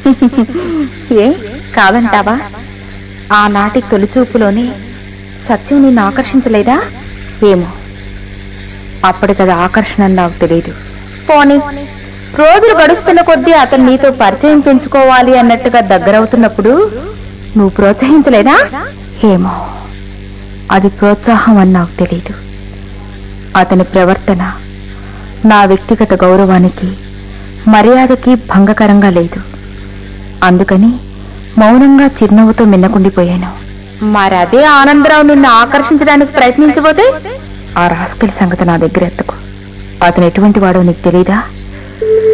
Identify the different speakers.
Speaker 1: ఏ కాదంటావా ఆనాటి తొలిచూపులోనే సత్యం నిన్ను ఆకర్షించలేదా ఏమో అప్పటికది ఆకర్షణ అని నాకు తెలియదు పోనీ రోజులు గడుస్తున్న కొద్దీ అతను నీతో పరిచయం పెంచుకోవాలి అన్నట్టుగా దగ్గరవుతున్నప్పుడు నువ్వు ప్రోత్సహించలేదా ఏమో అది ప్రోత్సాహం అని నాకు తెలియదు అతని ప్రవర్తన నా వ్యక్తిగత గౌరవానికి మర్యాదకి భంగకరంగా లేదు అందుకని మౌనంగా చిరునవ్వుతో మిన్నకుండిపోయాను మరదే ఆనందరావు నిన్ను ఆకర్షించడానికి ప్రయత్నించబోతే ఆ రాస్కల్ సంగతి నా దగ్గర ఎత్తకు అతను ఎటువంటి వాడో నీకు తెలీదా